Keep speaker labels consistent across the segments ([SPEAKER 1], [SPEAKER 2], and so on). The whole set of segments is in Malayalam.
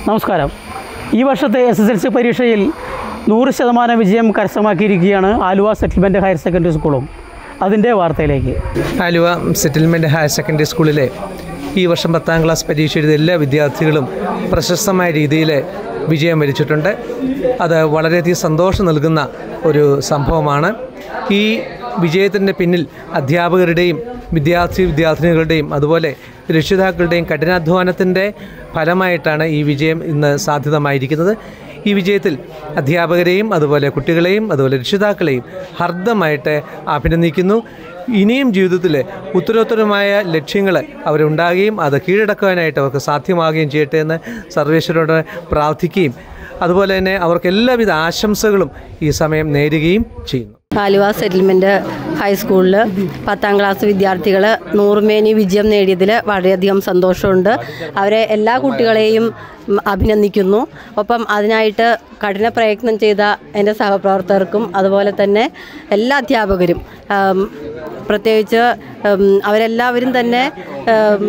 [SPEAKER 1] നമസ്കാരം ഈ വർഷത്തെ എസ് എസ് എൽ സി പരീക്ഷയിൽ നൂറ് ശതമാനം വിജയം കരസ്ഥമാക്കിയിരിക്കുകയാണ് ആലുവ സെറ്റിൽമെൻറ്റ് ഹയർ സെക്കൻഡറി സ്കൂളും അതിൻ്റെ വാർത്തയിലേക്ക്
[SPEAKER 2] ആലുവ സെറ്റിൽമെൻറ്റ് ഹയർ സെക്കൻഡറി സ്കൂളിലെ ഈ വർഷം പത്താം ക്ലാസ് പരീക്ഷ എഴുതിയ എല്ലാ വിദ്യാർത്ഥികളും പ്രശസ്തമായ രീതിയിൽ വിജയം വരിച്ചിട്ടുണ്ട് അത് വളരെയധികം സന്തോഷം നൽകുന്ന ഒരു സംഭവമാണ് ഈ വിജയത്തിൻ്റെ പിന്നിൽ അധ്യാപകരുടെയും വിദ്യാർത്ഥി വിദ്യാർത്ഥിനികളുടെയും അതുപോലെ രക്ഷിതാക്കളുടെയും കഠിനാധ്വാനത്തിൻ്റെ ഫലമായിട്ടാണ് ഈ വിജയം ഇന്ന് സാധ്യതമായിരിക്കുന്നത് ഈ വിജയത്തിൽ അധ്യാപകരെയും അതുപോലെ കുട്ടികളെയും അതുപോലെ രക്ഷിതാക്കളെയും ഹർദ്ദമായിട്ട് അഭിനന്ദിക്കുന്നു ഇനിയും ജീവിതത്തിൽ ഉത്തരോത്തരമായ ലക്ഷ്യങ്ങൾ അവരുണ്ടാകുകയും അത് കീഴടക്കുവാനായിട്ട് അവർക്ക് സാധ്യമാകുകയും ചെയ്യട്ടെ എന്ന് സർവേശ്വരോട് പ്രാർത്ഥിക്കുകയും അതുപോലെ തന്നെ അവർക്ക് എല്ലാവിധ ആശംസകളും ഈ സമയം നേരുകയും ചെയ്യുന്നു
[SPEAKER 3] ആലുവ സെറ്റിൽമെൻറ്റ് ഹൈസ്കൂളിൽ പത്താം ക്ലാസ് വിദ്യാർത്ഥികൾ നൂറുമേനി വിജയം നേടിയതിൽ വളരെയധികം സന്തോഷമുണ്ട് അവരെ എല്ലാ കുട്ടികളെയും ഉം, അഭിനന്ദിക്കുന്നു ഒപ്പം അതിനായിട്ട് കഠിന പ്രയത്നം ചെയ്ത എൻ്റെ സഹപ്രവർത്തകർക്കും അതുപോലെ തന്നെ എല്ലാ അധ്യാപകരും ആം, പ്രത്യേകിച്ച് ഉം, അവരെല്ലാവരും തന്നെ ഉം,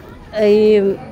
[SPEAKER 3] ഈ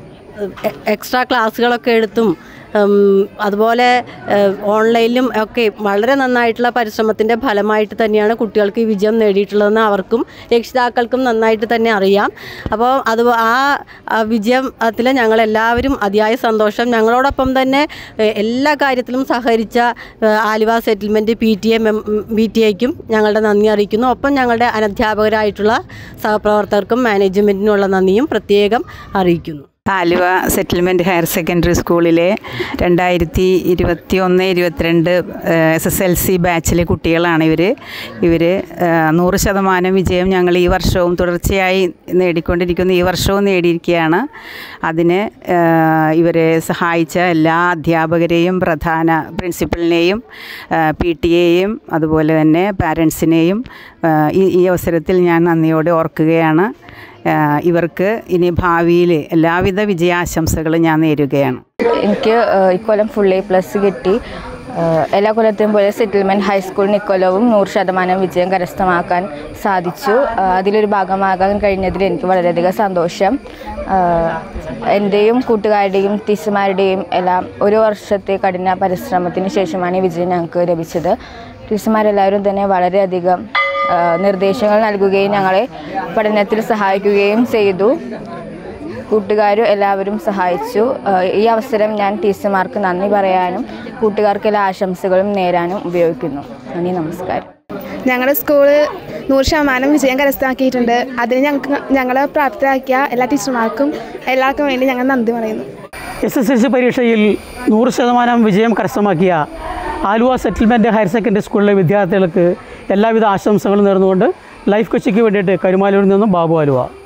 [SPEAKER 3] എ- എക്സ്ട്രാ ക്ലാസ്സുകളൊക്കെ എടുത്തും ഉം, അതുപോലെ ഏഹ്, ഓൺലൈനിലും ഒക്കെ വളരെ നന്നായിട്ടുള്ള പരിശ്രമത്തിൻ്റെ ഫലമായിട്ട് തന്നെയാണ് കുട്ടികൾക്ക് ഈ വിജയം നേടിയിട്ടുള്ളതെന്ന് അവർക്കും രക്ഷിതാക്കൾക്കും നന്നായിട്ട് തന്നെ അറിയാം അപ്പോൾ അത് ആ ആ വിജയത്തിൽ ഞങ്ങളെല്ലാവരും അതിയായ സന്തോഷം ഞങ്ങളോടൊപ്പം തന്നെ ഏഹ്, എല്ലാ കാര്യത്തിലും സഹകരിച്ച ഏഹ്, Aluva settlement P T A B T എക്കും ഞങ്ങളുടെ നന്ദി അറിയിക്കുന്നു ഒപ്പം ഞങ്ങളുടെ അനധ്യാപകരായിട്ടുള്ള സഹപ്രവർത്തകർക്കും മാനേജ്മെൻറ്റിനുള്ള നന്ദിയും പ്രത്യേകം അറിയിക്കുന്നു
[SPEAKER 4] ആലുവ സെറ്റിൽമെൻറ്റ് ഹയർ സെക്കൻഡറി സ്കൂളിലെ രണ്ടായിരത്തി ഇരുപത്തി ഒന്ന് ഇരുപത്തിരണ്ട് എസ് എസ് എൽ സി ബാച്ചിലെ കുട്ടികളാണ് ഇവർ ഇവർ നൂറ് ശതമാനം വിജയം ഞങ്ങൾ ഈ വർഷവും തുടർച്ചയായി നേടിക്കൊണ്ടിരിക്കുന്നു ഈ വർഷവും നേടിയിരിക്കുകയാണ് അതിന് ഏഹ്, ഇവരെ സഹായിച്ച എല്ലാ അധ്യാപകരെയും പ്രധാന പ്രിൻസിപ്പലിനെയും പി ടി എയും അതുപോലെ തന്നെ പാരൻസിനെയും ഈ ഈ അവസരത്തിൽ ഞാൻ നന്ദിയോടെ ഓർക്കുകയാണ് ആഹ് ഇവർക്ക് ഇനി ഭാവിയിൽ എല്ലാവിധ വിജയാശംസകളും ഞാൻ നേരുകയാണ്
[SPEAKER 5] എനിക്ക് ഏഹ്, ഇക്കൊല്ലം ഫുൾ എ പ്ലസ് കിട്ടി ഏഹ്, എല്ലാ കൊല്ലത്തെയും പോലെ സെറ്റിൽമെൻറ്റ് ഹൈസ്കൂളിന് ഇക്കൊല്ലവും നൂറ് ശതമാനം വിജയം കരസ്ഥമാക്കാൻ സാധിച്ചു ഏഹ്, അതിലൊരു ഭാഗമാകാൻ കഴിഞ്ഞതിൽ എനിക്ക് വളരെയധികം സന്തോഷം ഏഹ്, എൻ്റെയും കൂട്ടുകാരുടെയും ടീച്ചർമാരുടെയും എല്ലാം ഒരു വർഷത്തെ കഠിന പരിശ്രമത്തിന് ശേഷമാണ് ഈ വിജയം ഞങ്ങൾക്ക് ലഭിച്ചത് ടീച്ചർമാരെല്ലാവരും തന്നെ വളരെയധികം ഏഹ്, നിർദ്ദേശങ്ങൾ നൽകുകയും ഞങ്ങളെ പഠനത്തിൽ സഹായിക്കുകയും ചെയ്തു കൂട്ടുകാരും എല്ലാവരും സഹായിച്ചു ഏഹ് ഈ അവസരം ഞാൻ ടീച്ചർമാർക്ക് നന്ദി പറയാനും കൂട്ടുകാർക്ക് എല്ലാ ആശംസകളും നേരാനും ഉപയോഗിക്കുന്നു നന്ദി നമസ്കാരം
[SPEAKER 6] ഞങ്ങളുടെ സ്കൂള് നൂറ് ശതമാനം വിജയം കരസ്ഥമാക്കിയിട്ടുണ്ട് അതിന് ഞങ്ങൾക്ക് ഞങ്ങളെ പ്രാപ്തരാക്കിയ എല്ലാ ടീച്ചർമാർക്കും എല്ലാവർക്കും വേണ്ടി ഞങ്ങൾ നന്ദി പറയുന്നു
[SPEAKER 1] എസ് എസ് എൽ സി പരീക്ഷയിൽ നൂറ് ശതമാനം വിജയം കരസ്ഥമാക്കിയ ആലുവ സെറ്റിൽമെൻറ്റ് ഹയർ സെക്കൻഡറി സ്കൂളിലെ വിദ്യാർത്ഥികൾക്ക് എല്ലാവിധ ആശംസകളും നേർന്നുകൊണ്ട് ലൈഫ് കൊച്ചിക്ക് വേണ്ടിയിട്ട് കരുമാലൂരിൽ നിന്നും ബാബു ആലുവ